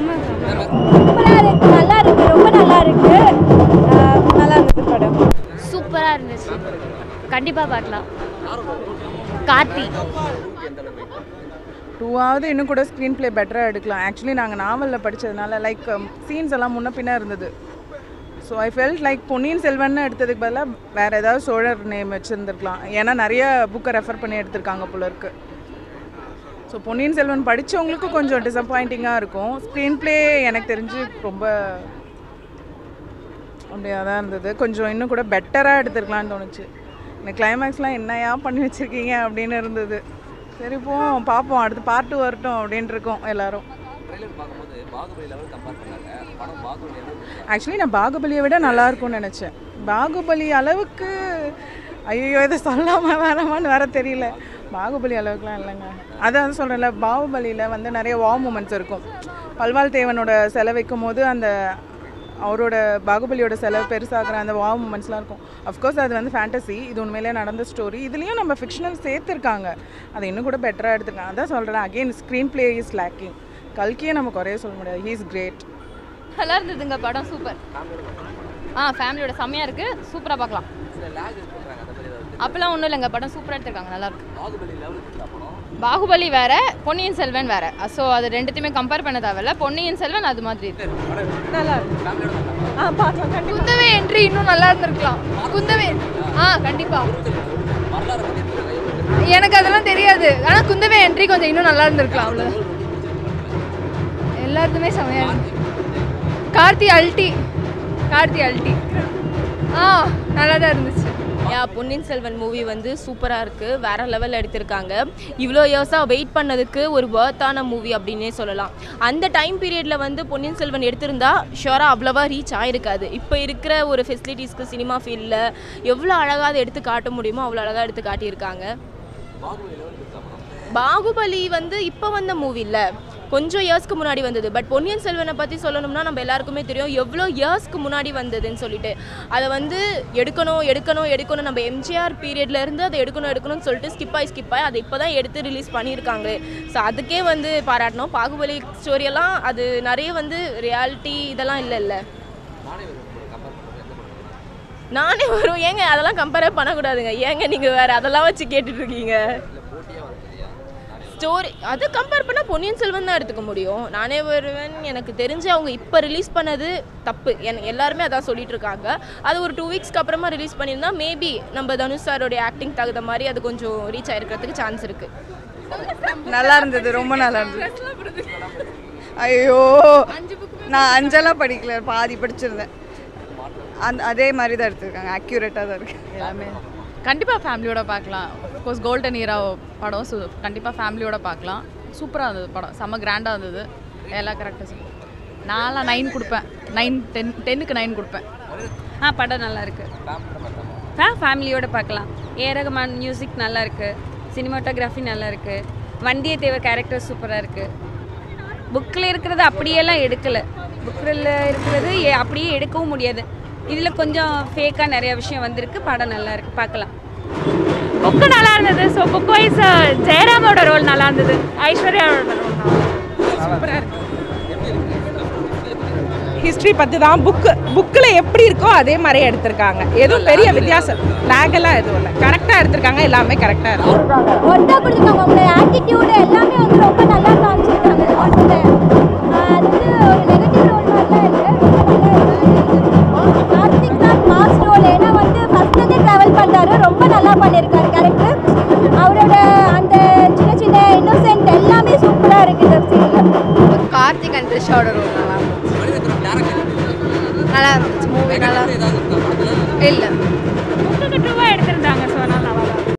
செம்ம செம்ம சூப்பராக இருக்கு நல்லா இருக்கு ரொம்ப நல்லா இருக்கு ஆஹ் நல்லா இருந்தது படம் சூப்பராக இருந்துச்சு கண்டிப்பாக பார்க்கலாம் கார்த்தி டூவாவது இன்னும் கூட ஸ்க்ரீன் ப்ளே பெட்டராக எடுக்கலாம் ஆக்சுவலி நாங்கள் நாவலில் படித்ததுனால லைக் சீன்ஸ் எல்லாம் முன்ன பின்ன இருந்தது so I felt like Ponniyin செல்வன்னு எடுத்ததுக்கு பதிலாக வேறு ஏதாவது சோழர் நேம் வச்சுருந்துருக்கலாம் ஏன்னா நிறைய புக்கை ரெஃபர் பண்ணி எடுத்திருக்காங்க போல இருக்கு ஸோ பொன்னியின் செல்வன் படித்தவங்களுக்கு கொஞ்சம் டிசப்பாயிண்டிங்காக இருக்கும் ஸ்க்ரீன் ப்ளே எனக்கு தெரிஞ்சு ரொம்ப அப்படியே தான் இருந்தது கொஞ்சம் இன்னும் கூட பெட்டராக எடுத்துருக்கலாம்னு தோணுச்சு இந்த கிளைமேக்ஸ்லாம் என்னையா பண்ணி வச்சுருக்கீங்க அப்படின்னு இருந்தது சரி போவோம் பார்ப்போம் அடுத்து பார்ட்டு வரட்டும் அப்படின்ட்டு இருக்கோம் எல்லாரும் ஆக்சுவலி நான் பாகுபலியை விட நல்லா இருக்கும்னு நினச்சேன் பாகுபலி அளவுக்கு ஐயோ இதை சொல்லாம வேணாமான்னு வேற தெரியல பாகுபலி அளவுக்குலாம் இல்லைங்க அதான் சொல்கிறேன்ல பாகுபலியில் வந்து நிறைய வா மூமெண்ட்ஸ் இருக்கும் பல்வாள் தேவனோட சிலை வைக்கும் போது அந்த அவரோட பாகுபலியோட செலவு பெருசாகிற அந்த வா மூமெண்ட்ஸ்லாம் இருக்கும் அஃப்கோர்ஸ் அது வந்து ஃபேண்டசி இது உண்மையிலே நடந்த ஸ்டோரி இதுலேயும் நம்ம ஃபிக்ஷனல் சேர்த்துருக்காங்க அதை இன்னும் கூட பெட்டராக எடுத்துருக்காங்க அதான் சொல்கிறேன் again screenplay is lacking கல்கியை நம்ம குறைய சொல்ல முடியாது ஹீ இஸ் கிரேட் நல்லா இருந்ததுங்க படம் சூப்பர் ஆ ஃபேமிலியோட செம்மையாக இருக்குது சூப்பராக பார்க்கலாம் அப்போல்லாம் ஒன்றும் இல்லைங்க படம் சூப்பராக எடுத்திருக்காங்க நல்லா இருக்கு பாகுபலி வேற பொன்னியின் செல்வன் வேற ஸோ அது ரெண்டுத்தையுமே கம்பேர் பண்ண தேவையில்ல பொன்னியின் செல்வன் அது மாதிரி இருக்கு நல்லா இருக்கு ஆ பார்க்கலாம் கண்டிப்பாக குந்தவை என்ட்ரி இன்னும் நல்லா இருந்திருக்கலாம் குந்தவை ஆ கண்டிப்பா எனக்கு அதெல்லாம் தெரியாது ஆனால் குந்தவை என்ட்ரி கொஞ்சம் இன்னும் நல்லா இருந்திருக்கலாம் அவ்வளோதான் எல்லாத்துமே செமையா இருந்துச்சு கார்த்தி அல்டி கார்த்தி அல்டி ஆ நல்லா தான் இருந்துச்சு யா பொன்னியின் செல்வன் மூவி வந்து சூப்பராக இருக்குது வேற லெவலில் எடுத்திருக்காங்க இவ்வளோ இயர்ஸாக வெயிட் பண்ணதுக்கு ஒரு ஒர்த்தான மூவி அப்படின்னே சொல்லலாம் அந்த டைம் பீரியடில் வந்து பொன்னியின் செல்வன் எடுத்திருந்தா ஷுவராக அவ்வளோவா ரீச் ஆயிருக்காது இப்போ இருக்கிற ஒரு ஃபெசிலிட்டிஸ்க்கு சினிமா ஃபீல்டில் எவ்வளோ அழகாக அதை எடுத்து காட்ட முடியுமோ அவ்வளோ அழகாக எடுத்து காட்டியிருக்காங்க பாகுபலி வந்து இப்போ வந்த மூவி இல்லை கொஞ்சம் இயர்ஸ்க்கு முன்னாடி வந்தது பட் பொன்னியின் செல்வனை பற்றி சொல்லணும்னா நம்ம எல்லாருக்குமே தெரியும் எவ்வளோ இயர்ஸ்க்கு முன்னாடி வந்ததுன்னு சொல்லிட்டு அதை வந்து எடுக்கணும் எடுக்கணும் எடுக்கணும் நம்ம எம்ஜிஆர் பீரியட்ல இருந்து அதை எடுக்கணும் எடுக்கணும்னு சொல்லிட்டு ஸ்கிப் ஆகி ஸ்கிப் ஆகி அதை இப்போ தான் எடுத்து ரிலீஸ் பண்ணியிருக்காங்க ஸோ அதுக்கே வந்து பாராட்டணும் பாகுபலி ஸ்டோரியெல்லாம் அது நிறைய வந்து ரியாலிட்டி இதெல்லாம் இல்லை இல்லை நானே வரும் ஏங்க அதெல்லாம் கம்பேர் பண்ணக்கூடாதுங்க ஏங்க நீங்கள் வேறு அதெல்லாம் வச்சு கேட்டுட்டு இருக்கீங்க ஸ்டோரி அது கம்பேர் பண்ணால் பொன்னியின் செல்வன் தான் எடுத்துக்க முடியும் நானே வருவேன் எனக்கு தெரிஞ்சு அவங்க இப்போ ரிலீஸ் பண்ணது தப்பு என எல்லாருமே அதான் சொல்லிட்டு இருக்காங்க அது ஒரு டூ வீக்ஸ்க்கு அப்புறமா ரிலீஸ் பண்ணியிருந்தா மேபி நம்ம தனுஷ் சாரோடைய ஆக்டிங் தகுந்த மாதிரி அது கொஞ்சம் ரீச் ஆயிருக்கிறதுக்கு சான்ஸ் இருக்குது நல்லா இருந்தது ரொம்ப நல்லா இருந்தது ஐயோ நான் அஞ்செல்லாம் படிக்கல பாதி படிச்சிருந்தேன் அந்த அதே மாதிரி தான் எடுத்திருக்காங்க அக்யூரேட்டாக தான் இருக்கு எல்லாமே கண்டிப்பாக ஃபேமிலியோட பார்க்கலாம் கோர்ஸ் கோல்டன் ஈரா படம் ஸோ கண்டிப்பாக ஃபேமிலியோட பார்க்கலாம் சூப்பராக இருந்தது படம் செம்ம கிராண்டாக இருந்தது எல்லாம் கரெக்டாக நான்லாம் நைன் கொடுப்பேன் நைன் டென் டென்னுக்கு நைன் கொடுப்பேன் ஆ படம் நல்லா இருக்கு ஆ ஃபேமிலியோட பார்க்கலாம் ஏ ரகுமான் மியூசிக் நல்லா இருக்கு சினிமாட்டோகிராஃபி நல்லா இருக்கு வந்தியத்தேவர் கேரக்டர் சூப்பராக இருக்கு புக்கில் இருக்கிறது அப்படியெல்லாம் எடுக்கலை புக்கில் இருக்கிறது ஏ- அப்படியே எடுக்கவும் முடியாது இதில் கொஞ்சம் ஃபேக்காக நிறைய விஷயம் வந்திருக்கு படம் நல்லா இருக்கு பார்க்கலாம் புக்கு நல்லா இருந்தது ஸோ புக் வைஸ் ஜெயராமோட ரோல் நல்லா இருந்தது ஐஸ்வர்யாவோட ரோல் சூப்பராக இருக்கு ஹிஸ்ட்ரி பற்றி தான் புக்கு புக்கில் எப்படி இருக்கோ அதே மாதிரி எடுத்திருக்காங்க எதுவும் பெரிய வித்தியாசம் லேகெல்லாம் எதுவும் இல்லை கரெக்டாக எடுத்திருக்காங்க எல்லாமே கரெக்டாக இருக்கு ஒர்த்தாக கொடுத்துருக்காங்க அவங்களோட ஆட்டிடியூடு எல்லாமே வந்து ரொம்ப நல்லா காமிச்சிருக்காங்க படத்துல. ஆஹ் அது வந்து ஒரு நெகட்டிவ் ரோல் மாதிரிலாம் இல்லை ரொம்ப நல்லா இருக்கு கார்த்திக் தான் மாஸ் ரோல் ஏன்னா வந்து ஃபர்ஸ்ட்லேருந்தே ட்ராவல் பண்ணுறாரு ரொம்ப நல்லா பண்ணியிருக்காரு கேரக்டர் அவரோட அந்த சின்ன சின்ன இன்னோசென்ட் எல்லாமே சூப்பராக இருக்குது இந்த சீனில் கார்த்திக் அண்ட் த்ரிஷாவோட ரோல் நல்லா இருந்துச்சு நல்லா இருந்துச்சு மூவி நல்லா இல்லை புக்குக்கு டூவாக எடுத்திருந்தாங்க